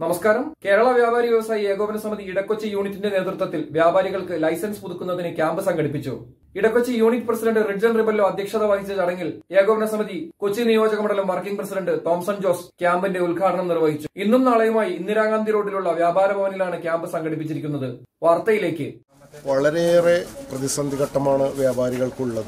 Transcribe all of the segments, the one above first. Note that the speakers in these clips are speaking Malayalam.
നമസ്കാരം കേരള വ്യാപാരി വ്യവസായി ഏകോപന സമിതി ഇടക്കൊച്ചി യൂണിറ്റിന്റെ നേതൃത്വത്തിൽ വ്യാപാരികൾക്ക് ലൈസൻസ് പുതുക്കുന്നതിന് ക്യാമ്പ് സംഘടിപ്പിച്ചു ഇടക്കൊച്ചി യൂണിറ്റ് പ്രസിഡന്റ് റിഡ്ജൻ റിബല്ലോ അധ്യക്ഷത വഹിച്ച ചടങ്ങിൽ ഏകോപന സമിതി കൊച്ചി നിയോജക മണ്ഡലം വർക്കിംഗ് പ്രസിഡന്റ് തോംസൺ ജോസ് ക്യാമ്പിന്റെ ഉദ്ഘാടനം നിർവഹിച്ചു ഇന്നും നാളെയുമായി ഇന്ദിരാഗാന്ധി റോഡിലുള്ള വ്യാപാര ഭവനിലാണ് ക്യാമ്പ് സംഘടിപ്പിച്ചിരിക്കുന്നത് വാർത്തയിലേക്ക് വളരെയേറെ പ്രതിസന്ധി ഘട്ടമാണ് വ്യാപാരികൾക്കുള്ളത്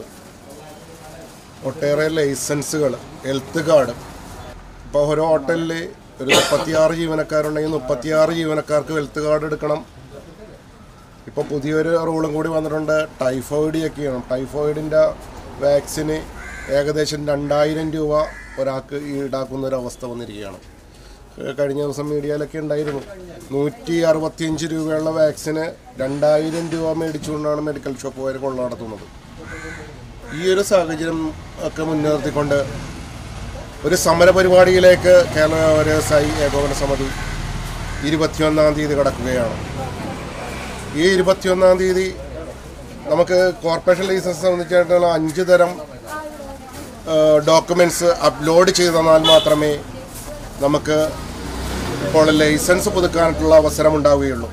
ഒട്ടേറെ ലൈസൻസുകൾ ഹെൽത്ത് കാർഡ് ഇപ്പോൾ ഓരോ ഹോട്ടലിൽ ഒരു മുപ്പത്തിയാറ് ജീവനക്കാരുണ്ടെങ്കിൽ മുപ്പത്തിയാറ് ജീവനക്കാർക്ക് ഹെൽത്ത് കാർഡ് എടുക്കണം ഇപ്പോൾ പുതിയൊരു റൂളും കൂടി വന്നിട്ടുണ്ട് ടൈഫോയിഡ് ചെക്ക് ചെയ്യണം ടൈഫോയിഡിൻ്റെ വാക്സിന് ഏകദേശം രണ്ടായിരം രൂപ ഒരാൾക്ക് ഈടാക്കുന്ന ഒരു അവസ്ഥ വന്നിരിക്കുകയാണ് ഏഹ് കഴിഞ്ഞ ദിവസം മീഡിയയിലൊക്കെ ഉണ്ടായിരുന്നു നൂറ്റി അറുപത്തിയഞ്ച് രൂപയുള്ള വാക്സിന് രണ്ടായിരം രൂപ മേടിച്ചുകൊണ്ടാണ് മെഡിക്കൽ ഷോപ്പുകാർ കൊള്ള നടത്തുന്നത് ഈ ഒരു സാഹചര്യം ഒക്കെ മുൻനിർത്തിക്കൊണ്ട് ഒരു സമരപരിപാടിയിലേക്ക് കേരള വ്യവസായി ഏകോപന സമിതി ഇരുപത്തിയൊന്നാം തീയതി കടക്കുകയാണ് ഈ ഇരുപത്തിയൊന്നാം തീയതി നമുക്ക് കോർപ്പറേഷൻ ലൈസൻസ് സംബന്ധിച്ചിടത്തോളം അഞ്ച് തരം ഡോക്യുമെൻറ്റ്സ് അപ്ലോഡ് ചെയ്ത് തന്നാൽ മാത്രമേ നമുക്ക് ഇപ്പോൾ ലൈസൻസ് പുതുക്കാനായിട്ടുള്ള അവസരം ഉണ്ടാവുകയുള്ളൂ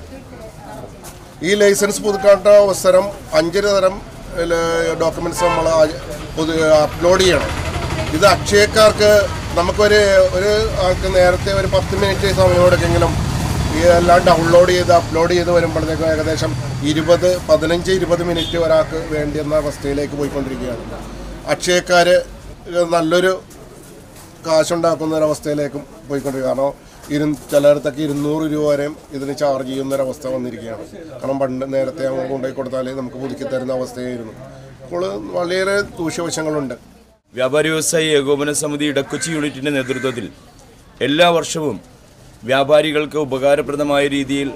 ഈ ലൈസൻസ് പുതുക്കാനുള്ള അവസരം അഞ്ച് തരം ഡോക്യുമെൻറ്റ്സ് നമ്മൾ അപ്ലോഡ് ചെയ്യണം ഇത് അക്ഷയക്കാർക്ക് നമുക്കൊരു ഒരു ആൾക്ക് നേരത്തെ ഒരു പത്ത് മിനിറ്റ് സമയം എടുക്കെങ്കിലും ഇതെല്ലാം ഡൗൺലോഡ് ചെയ്ത് അപ്ലോഡ് ചെയ്ത് വരുമ്പോഴത്തേക്കും ഏകദേശം ഇരുപത് പതിനഞ്ച് ഇരുപത് മിനിറ്റ് ഒരാൾക്ക് വേണ്ടിയെന്ന അവസ്ഥയിലേക്ക് പോയിക്കൊണ്ടിരിക്കുകയാണ് അക്ഷയക്കാർ നല്ലൊരു കാശുണ്ടാക്കുന്ന ഒരവസ്ഥയിലേക്കും പോയിക്കൊണ്ടിരിക്കുക കാരണം ഇരു ചിലയിടത്തൊക്കെ ഇരുന്നൂറ് രൂപ വരെയും ഇതിന് ചാർജ് ചെയ്യുന്ന ഒരവസ്ഥ വന്നിരിക്കുകയാണ് കാരണം പണ്ട് നേരത്തെ അങ്ങ് കൊണ്ടുപോയി കൊടുത്താലേ നമുക്ക് പുതുക്കി തരുന്ന അവസ്ഥയായിരുന്നു അപ്പോൾ വളരെ ദൂഷ്യവശങ്ങളുണ്ട് വ്യാപാരി വ്യവസായി ഏകോപന സമിതി ഇടക്കൊച്ചി യൂണിറ്റിന്റെ നേതൃത്വത്തിൽ എല്ലാ വർഷവും വ്യാപാരികൾക്ക് ഉപകാരപ്രദമായ രീതിയിൽ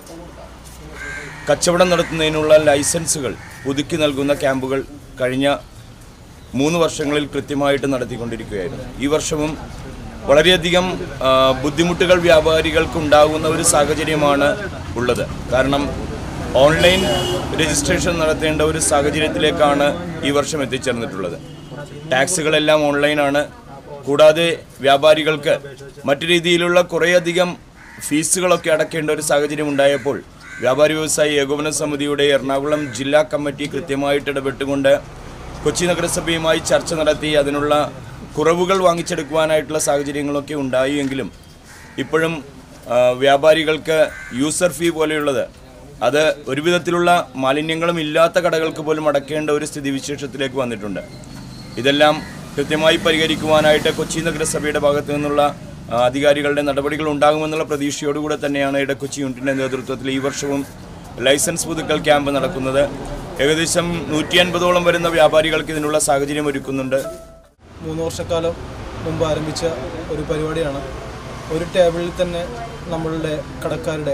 കച്ചവടം നടത്തുന്നതിനുള്ള ലൈസൻസുകൾ പുതുക്കി നൽകുന്ന ക്യാമ്പുകൾ കഴിഞ്ഞ മൂന്ന് വർഷങ്ങളിൽ കൃത്യമായിട്ട് നടത്തിക്കൊണ്ടിരിക്കുകയായിരുന്നു ഈ വർഷവും വളരെയധികം ആ, ബുദ്ധിമുട്ടുകൾ വ്യാപാരികൾക്ക് ഉണ്ടാകുന്ന ഒരു സാഹചര്യമാണ് ഉള്ളത് കാരണം ഓൺലൈൻ രജിസ്ട്രേഷൻ നടത്തേണ്ട ഒരു സാഹചര്യത്തിലേക്കാണ് ഈ വർഷം എത്തിച്ചേർന്നിട്ടുള്ളത് ടാക്സുകളെല്ലാം ഓൺലൈനാണ് കൂടാതെ വ്യാപാരികൾക്ക് മറ്റു രീതിയിലുള്ള കുറേയധികം ഫീസുകളൊക്കെ അടക്കേണ്ട ഒരു സാഹചര്യം ഉണ്ടായപ്പോൾ വ്യാപാരി വ്യവസായി ഏകോപന സമിതിയുടെ എറണാകുളം ജില്ലാ കമ്മിറ്റി കൃത്യമായിട്ട് ഇടപെട്ടുകൊണ്ട് കൊച്ചി നഗരസഭയുമായി ചർച്ച നടത്തി അതിനുള്ള കുറവുകൾ വാങ്ങിച്ചെടുക്കുവാനായിട്ടുള്ള സാഹചര്യങ്ങളൊക്കെ ഉണ്ടായി എങ്കിലും ഇപ്പോഴും ആ, വ്യാപാരികൾക്ക് യൂസർ ഫീ പോലെയുള്ളത് അത് ഒരു വിധത്തിലുള്ള മാലിന്യങ്ങളും ഇല്ലാത്ത കടകൾക്ക് പോലും അടക്കേണ്ട ഒരു സ്ഥിതിവിശേഷത്തിലേക്ക് വന്നിട്ടുണ്ട് ഇതെല്ലാം കൃത്യമായി പരിഹരിക്കുവാനായിട്ട് കൊച്ചി നഗരസഭയുടെ ഭാഗത്തു നിന്നുള്ള ആ, അധികാരികളുടെ നടപടികൾ ഉണ്ടാകുമെന്നുള്ള പ്രതീക്ഷയോടുകൂടെ തന്നെയാണ് ഇടക്കൊച്ചി യൂണിറ്റിൻ്റെ നേതൃത്വത്തിൽ ഈ വർഷവും ലൈസൻസ് പുതുക്കൽ ക്യാമ്പ് നടക്കുന്നത് ഏകദേശം നൂറ്റി അൻപതോളം വരുന്ന വ്യാപാരികൾക്ക് ഇതിനുള്ള സാഹചര്യം ഒരുക്കുന്നുണ്ട് മൂന്ന് വർഷക്കാലം മുമ്പ് ആരംഭിച്ച ഒരു പരിപാടിയാണ് ഒരു ടേബിളിൽ തന്നെ നമ്മളുടെ കടക്കാരുടെ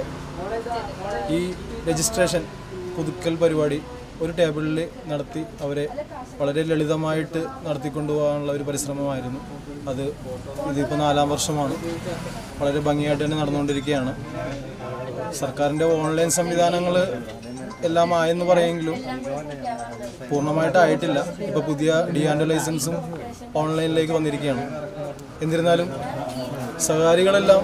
ഈ രജിസ്ട്രേഷൻ പുതുക്കൽ പരിപാടി ഒരു ടേബിളിൽ നടത്തി അവരെ വളരെ ലളിതമായിട്ട് നടത്തിക്കൊണ്ടുപോകാനുള്ള ഒരു പരിശ്രമമായിരുന്നു അത് ഇതിപ്പോൾ നാലാം വർഷമാണ് വളരെ ഭംഗിയായിട്ട് തന്നെ നടന്നുകൊണ്ടിരിക്കുകയാണ് സർക്കാരിൻ്റെ ഓൺലൈൻ സംവിധാനങ്ങൾ എല്ലാം ആയെന്ന് പറയുമെങ്കിലും പൂർണ്ണമായിട്ടായിട്ടില്ല ഇപ്പോൾ പുതിയ ഡി ആൻഡ് ലൈസൻസും ഓൺലൈനിലേക്ക് വന്നിരിക്കുകയാണ് എന്നിരുന്നാലും സഹകാരികളെല്ലാം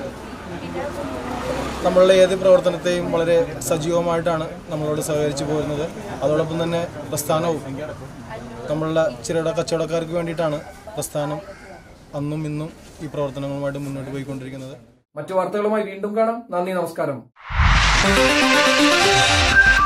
നമ്മളുടെ ഏത് പ്രവർത്തനത്തെയും വളരെ സജീവമായിട്ടാണ് നമ്മളോട് സഹകരിച്ചു പോരുന്നത് അതോടൊപ്പം തന്നെ പ്രസ്ഥാനവും നമ്മളുടെ ചെറുകിട കച്ചവടക്കാർക്ക് വേണ്ടിയിട്ടാണ് പ്രസ്ഥാനം അന്നും ഇന്നും ഈ പ്രവർത്തനങ്ങളുമായിട്ട് മുന്നോട്ട് പോയിക്കൊണ്ടിരിക്കുന്നത് മറ്റു വാർത്തകളുമായി വീണ്ടും കാണാം നന്ദി നമസ്കാരം